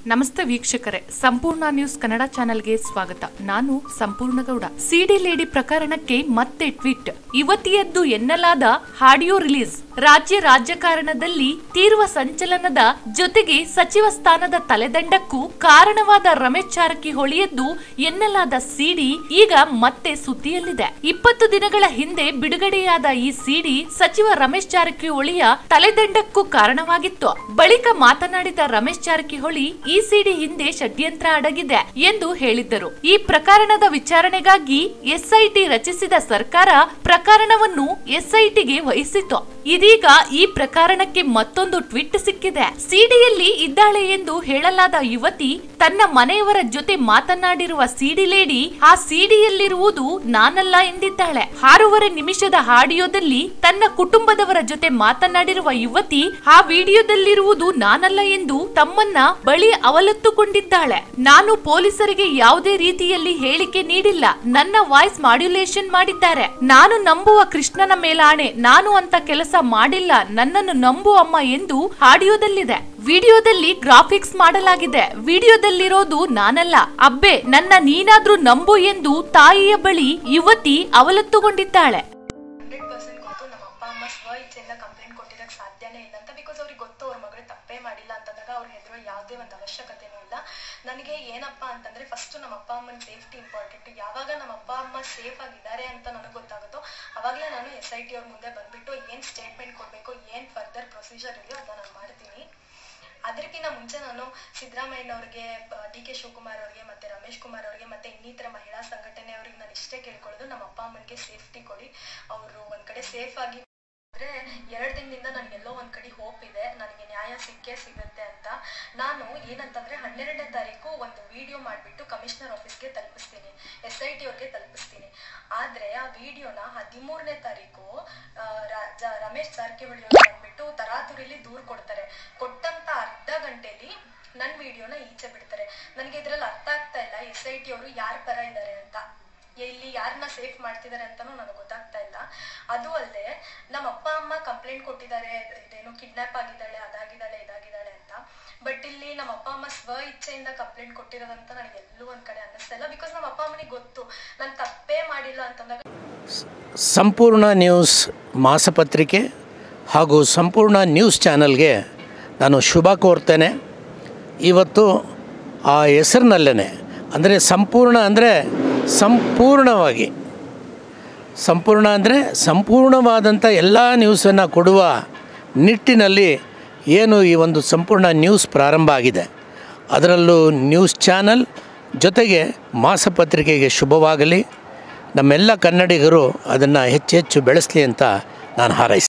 ನಮಸ್ತೆ ವೀಕ್ಷಕರೇ ಸಂಪೂರ್ಣ ನ್ಯೂಸ್ ಕನ್ನಡ ಚಾನೆಲ್ಗೆ ಸ್ವಾಗತ ನಾನು ಸಂಪೂರ್ಣ ಗೌಡ ಸಿಡಿ ಲೇಡಿ ಪ್ರಕರಣಕ್ಕೆ ಮತ್ತೆ ಟ್ವೀಟ್ ಯುವತಿಯದ್ದು ಎನ್ನಲಾದ ಆಡಿಯೋ ರಿಲೀಸ್ ರಾಜ್ಯ ರಾಜಕಾರಣದಲ್ಲಿ ತೀವ್ರ ಸಂಚಲನದ ಜೊತೆಗೆ ಸಚಿವ ಸ್ಥಾನದ ತಲೆದಂಡಕ್ಕೂ ಕಾರಣವಾದ ರಮೇಶ್ ಜಾರಕಿಹೊಳಿಯದ್ದು ಎನ್ನಲಾದ ಸಿಡಿ ಈಗ ಮತ್ತೆ ಸುದ್ದಿಯಲ್ಲಿದೆ ಇಪ್ಪತ್ತು ದಿನಗಳ ಹಿಂದೆ ಬಿಡುಗಡೆಯಾದ ಈ ಸಿಡಿ ಸಚಿವ ರಮೇಶ್ ಜಾರಕಿಹೊಳಿಯ ತಲೆದಂಡಕ್ಕೂ ಕಾರಣವಾಗಿತ್ತು ಬಳಿಕ ಮಾತನಾಡಿದ ರಮೇಶ್ ಜಾರಕಿಹೊಳಿ ಈ ಸಿಡಿ ಹಿಂದೆ ಷಡ್ಯಂತ್ರ ಅಡಗಿದೆ ಎಂದು ಹೇಳಿದ್ದರು ಈ ಪ್ರಕರಣದ ವಿಚಾರಣೆಗಾಗಿ ಎಸ್ಐಟಿ ರಚಿಸಿದ ಸರ್ಕಾರ ಪ್ರಕರಣವನ್ನು ಎಸ್ಐಟಿಗೆ ವಹಿಸಿತು ಇದೀಗ ಈ ಪ್ರಕರಣಕ್ಕೆ ಮತ್ತೊಂದು ಟ್ವೀಟ್ ಸಿಕ್ಕಿದೆ ಸಿಡಿಯಲ್ಲಿ ಇದ್ದಾಳೆ ಎಂದು ಹೇಳಲಾದ ಯುವತಿ ತನ್ನ ಮನೆಯವರ ಜೊತೆ ಮಾತನಾಡಿರುವ ಸಿಡಿ ಲೇಡಿ ಆ ಸಿಡಿಯಲ್ಲಿರುವುದು ನಾನಲ್ಲ ಎಂದಿದ್ದಾಳೆ ಆರೂವರೆ ನಿಮಿಷದ ಆಡಿಯೋದಲ್ಲಿ ತನ್ನ ಕುಟುಂಬದವರ ಜೊತೆ ಮಾತನಾಡಿರುವ ಯುವತಿ ಆ ವಿಡಿಯೋದಲ್ಲಿರುವುದು ನಾನಲ್ಲ ಎಂದು ತಮ್ಮನ್ನ ಬಳಿ ಅವಲತ್ತುಕೊಂಡಿದ್ದಾಳೆ ನಾನು ಪೊಲೀಸರಿಗೆ ಯಾವುದೇ ರೀತಿಯಲ್ಲಿ ಹೇಳಿಕೆ ನೀಡಿಲ್ಲ ನನ್ನ ವಾಯ್ಸ್ ಮಾಡ್ಯುಲೇಷನ್ ಮಾಡಿದ್ದಾರೆ ನಾನು ನಂಬುವ ಕೃಷ್ಣನ ಮೇಲಾಣೆ ನಾನು ಅಂತ ಕೆಲಸ ಮಾಡಿಲ್ಲ ನನ್ನನ್ನು ನಂಬು ಅಮ್ಮ ಎಂದು ಆಡಿಯೋದಲ್ಲಿದೆ ವಿಡಿಯೋದಲ್ಲಿ ಗ್ರಾಫಿಕ್ಸ್ ಮಾಡಲಾಗಿದೆ ವಿಡಿಯೋದಲ್ಲಿರೋದು ನಾನಲ್ಲ ಅಬ್ಬೆ ನನ್ನ ನೀನಾದ್ರೂ ನಂಬು ಎಂದು ತಾಯಿಯ ಬಳಿ ಯುವತಿ ಅವಲತ್ತುಗೊಂಡಿದ್ದಾಳೆ ಹಂಡ್ರೆಡ್ ಪರ್ಸೆಂಟ್ ಗೊತ್ತು ನಮ್ಮ ಅಪ್ಪ ಅಮ್ಮ ಸ್ವ ಇಚ್ಛೆಯಿಂದ ಕಂಪ್ಲೇಂಟ್ ಕೊಟ್ಟಿರಕ್ಕೆ ಸಾಧ್ಯನೇ ಇಲ್ಲ ಅಂತ ಬಿಕಾಸ್ ಅವ್ರಿಗೆ ಗೊತ್ತು ಅವ್ರ ಮಗಳು ತಪ್ಪೇ ಮಾಡಿಲ್ಲ ಅಂತಂದಾಗ ಅವ್ರು ಹೆದರೋ ಯಾವುದೇ ಒಂದು ಅವಶ್ಯಕತೆನೂ ಇಲ್ಲ ನನಗೆ ಏನಪ್ಪ ಅಂತಂದ್ರೆ ಫಸ್ಟ್ ನಮ್ಮ ಅಪ್ಪ ಅಮ್ಮನ ಸೇಫ್ಟಿ ಇಂಪಾರ್ಟೆಂಟ್ ಯಾವಾಗ ನಮ್ಮ ಅಪ್ಪ ಅಮ್ಮ ಸೇಫ್ ಆಗಿದ್ದಾರೆ ಅಂತ ನನಗೆ ಗೊತ್ತಾಗುತ್ತೋ ಅವಾಗಲೇ ನಾನು ಎಸ್ ಐ ಟಿ ಅವ್ರ ಮುಂದೆ ಬಂದ್ಬಿಟ್ಟು ಏನು ಸ್ಟೇಟ್ಮೆಂಟ್ ಕೊಡಬೇಕು ಏನು ಫರ್ದರ್ ಪ್ರೊಸೀಜರ್ ಇದೆಯೋ ಅದನ್ನ ನಾನು ಮಾಡ್ತೀನಿ ಅದಕ್ಕಿಂತ ಮುಂಚೆ ನಾನು ಸಿದ್ದರಾಮಯ್ಯನವ್ರಿಗೆ ಡಿ ಕೆ ಶಿವಕುಮಾರ್ ಅವ್ರಿಗೆ ಮತ್ತೆ ರಮೇಶ್ ಕುಮಾರ್ ಅವ್ರಿಗೆ ಮತ್ತೆ ಇನ್ನಿತರ ಮಹಿಳಾ ಸಂಘಟನೆ ಅವ್ರಿಗೆ ನಾನು ಇಷ್ಟೇ ಕೇಳ್ಕೊಳ್ಳೋದು ನಮ್ಮ ಅಪ್ಪ ಅಮ್ಮನಿಗೆ ಸೇಫ್ಟಿ ಕೊಡಿ ಅವರು ಒಂದ್ ಕಡೆ ಸೇಫ್ ಆಗಿ ಆದ್ರೆ ಎರಡ್ ದಿನದಿಂದ ನನಗೆ ಎಲ್ಲೋ ಒಂದ್ ಕಡೆ ಹೋಪ್ ಇದೆ ನನಗೆ ನ್ಯಾಯ ಸಿಕ್ಕೇ ಸಿಗುತ್ತೆ ಅಂತ ನಾನು ಏನಂತಂದ್ರೆ ಹನ್ನೆರಡನೇ ತಾರೀಕು ಒಂದು ವಿಡಿಯೋ ಮಾಡ್ಬಿಟ್ಟು ಕಮಿಷನರ್ ಆಫೀಸ್ಗೆ ತಲುಪಿಸ್ತೀನಿ ಎಸ್ ಐ ಟಿ ಅವ್ರಿಗೆ ತಲುಪಿಸ್ತೀನಿ ಆದ್ರೆ ಆ ವಿಡಿಯೋನ ಹದಿಮೂರನೇ ತಾರೀಕು ಆ, ರ- ಜ- ರಮೇಶ್ ಜಾರಕಿಹೊಳಿ ಅವ್ರು ಬಂದ್ಬಿಟ್ಟು ತರಾತುರಿಲಿ ದೂರ್ ಕೊಡ್ತಾರೆ ಕೊಟ್ಟಂತ ಅರ್ಧ ಗಂಟೆಲಿ ನನ್ನ ವಿಡಿಯೋನ ಈಚೆ ಬಿಡ್ತಾರೆ ನನಗೆ ಇದ್ರಲ್ಲಿ ಅರ್ಥ ಆಗ್ತಾ ಇಲ್ಲ ಎಸ್ ಐ ಟಿ ಅವರು ಯಾರ ಪರ ಇದ್ದಾರೆ ಅಂತ ಇಲ್ಲಿ ಯಾರನ್ನ ಸೇಫ್ ಮಾಡ್ತಿದ್ದಾರೆ ಅಂತಾನೂ ನನಗೆ ಗೊತ್ತಾಗ್ತಾ ಇಲ್ಲ ಅದು ಅಲ್ಲದೆ ನಮ್ಮ ಅಪ್ಪ ಅಮ್ಮ ಕಂಪ್ಲೇಂಟ್ ಕೊಟ್ಟಿದ್ದಾರೆ ಇದೇನು ಕಿಡ್ನಾಪ್ ಆಗಿದ್ದಾಳೆ ಅದಾಗಿದ್ದಾಳೆ ಇದಾಗಿದ್ದಾಳೆ ಅಂತ ಬಟ್ ಇಲ್ಲಿ ನಮ್ಮ ಅಪ್ಪ ಅಮ್ಮ ಸ್ವ ಇಚ್ಛೆಯಿಂದ ಕಂಪ್ಲೇಂಟ್ ಕೊಟ್ಟಿರೋದಂತ ನನಗೆ ಎಲ್ಲೂ ಒಂದ್ ಕಡೆ ಅನ್ನಿಸ್ತಾ ಇಲ್ಲ ಬಿಕಾಸ್ ನಮ್ಮ ಅಪ್ಪ ಅಮ್ಮನಿಗೆ ಗೊತ್ತು ನಾನು ತಪ್ಪೇ ಮಾಡಿಲ್ಲ ಅಂತಂದಾಗ ಸಂಪೂರ್ಣ ನ್ಯೂಸ್ ಮಾಸಪತ್ರಿಕೆ ಹಾಗೂ ಸಂಪೂರ್ಣ ನ್ಯೂಸ್ ಚಾನಲ್ಗೆ ನಾನು ಶುಭ ಕೋರ್ತೇನೆ ಇವತ್ತು ಆ ಹೆಸರಿನಲ್ಲೇ ಅಂದರೆ ಸಂಪೂರ್ಣ ಅಂದರೆ ಸಂಪೂರ್ಣವಾಗಿ ಸಂಪೂರ್ಣ ಅಂದರೆ ಸಂಪೂರ್ಣವಾದಂಥ ಎಲ್ಲ ನ್ಯೂಸನ್ನು ಕೊಡುವ ನಿಟ್ಟಿನಲ್ಲಿ ಏನು ಈ ಒಂದು ಸಂಪೂರ್ಣ ನ್ಯೂಸ್ ಪ್ರಾರಂಭ ಆಗಿದೆ ಅದರಲ್ಲೂ ನ್ಯೂಸ್ ಚಾನಲ್ ಜೊತೆಗೆ ಮಾಸಪತ್ರಿಕೆಗೆ ಶುಭವಾಗಲಿ ನಮ್ಮೆಲ್ಲ ಕನ್ನಡಿಗರು ಅದನ್ನು ಹೆಚ್ಚು ಹೆಚ್ಚು ಬೆಳೆಸಲಿ ಅಂತ ನಾನು ಹಾರೈಸ್ತೀನಿ